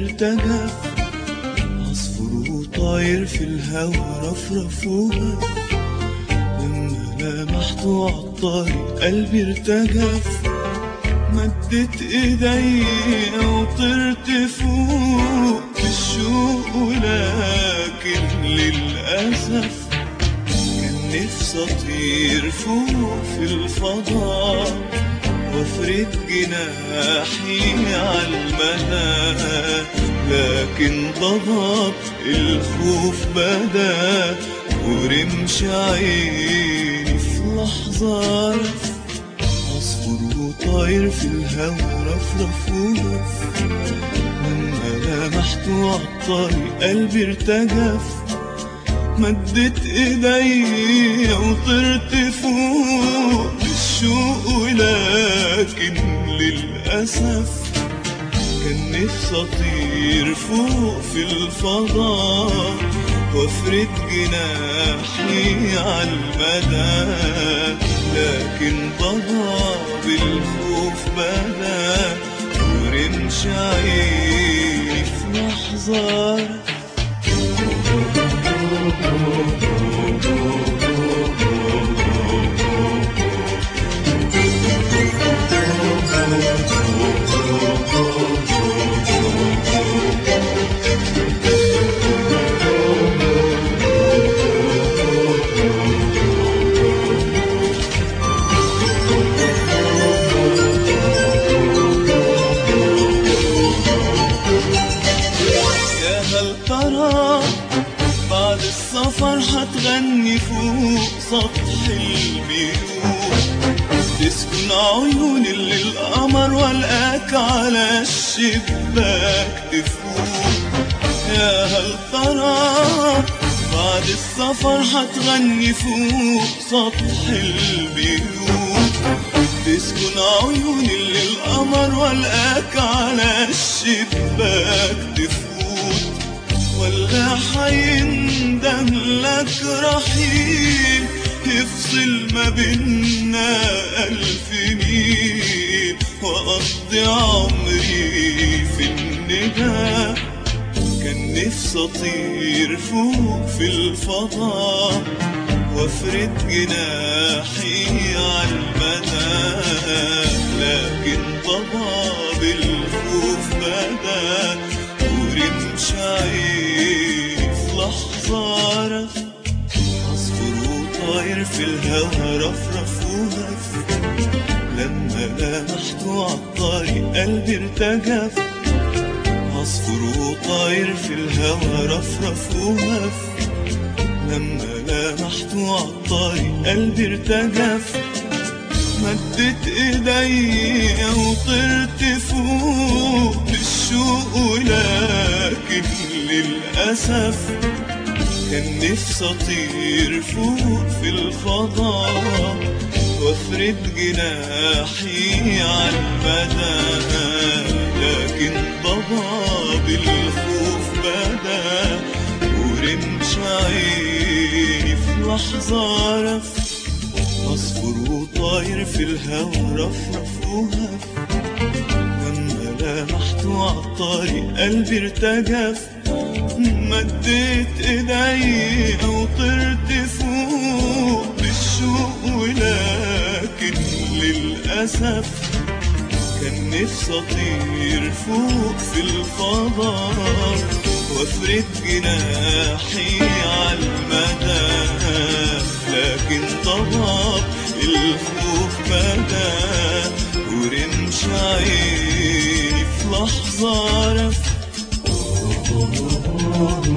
ارتجف عصفور وطاير في الهوا رفرف وهف لما لمحته عالطريق قلبي ارتجف مدت ايديا وطرت فوق بالشوق ولكن للأسف كان نفسي اطير فوق في الفضاء وافرد جناحي عالمدى لكن ضباب الخوف بدا ورمش عيني في لحظة رف عصفور وطاير في الهوا رفرف ورف لما لمحته عالطريق قلبي ارتجف مدت ايديا وطرت فوق بالشوق ولكن للأسف كان نفسي اطير فوق في الفضاء وافرد جناحي عالمدى لكن ضباب الخوف بدا ورمش عيني في لحظة يا هل ترى بعد السفر هتغني فوق سطح البيوت تسكن عيون اللي القمر والقاك على الشباك تفوت يا هل ترى بعد السفر هتغني فوق سطح البيوت تسكن عيون اللي القمر والقاك على الشباك تفوت ولا حيندم لك رحيل يفصل ما بينا ألف ميل وأقضي عمري في الندى كان نفسي أطير فوق في الفضاء وافرد جناحي عالمدى لكن ضباب الخوف بدا ورمش عيني في لحظة رف عصفور وطاير في الهوا رفرف وهف لما لمحته عالطريق قلبي ارتجف عصفور وطاير في الهوا رفرف وهف لما لمحته عالطريق قلبي ارتجف مدت ايديا وطرت فوق بالشوق ولكن للأسف كان نفسي اطير فوق في الفضاء وافرد جناحي عالمدى لكن ضباب الخوف بدا ورمش عيني في لحظة رف عصفور وطاير في الهوا رفرف وهف لما لمحته عالطريق قلبي ارتجف مديت ايديا وطرت فوق بالشوق ولكن للأسف كان نفسي اطير فوق في الفضاء وافرد جناحي عالمدى لكن طباب الخوف بدا ورمش عيني في لحظة رف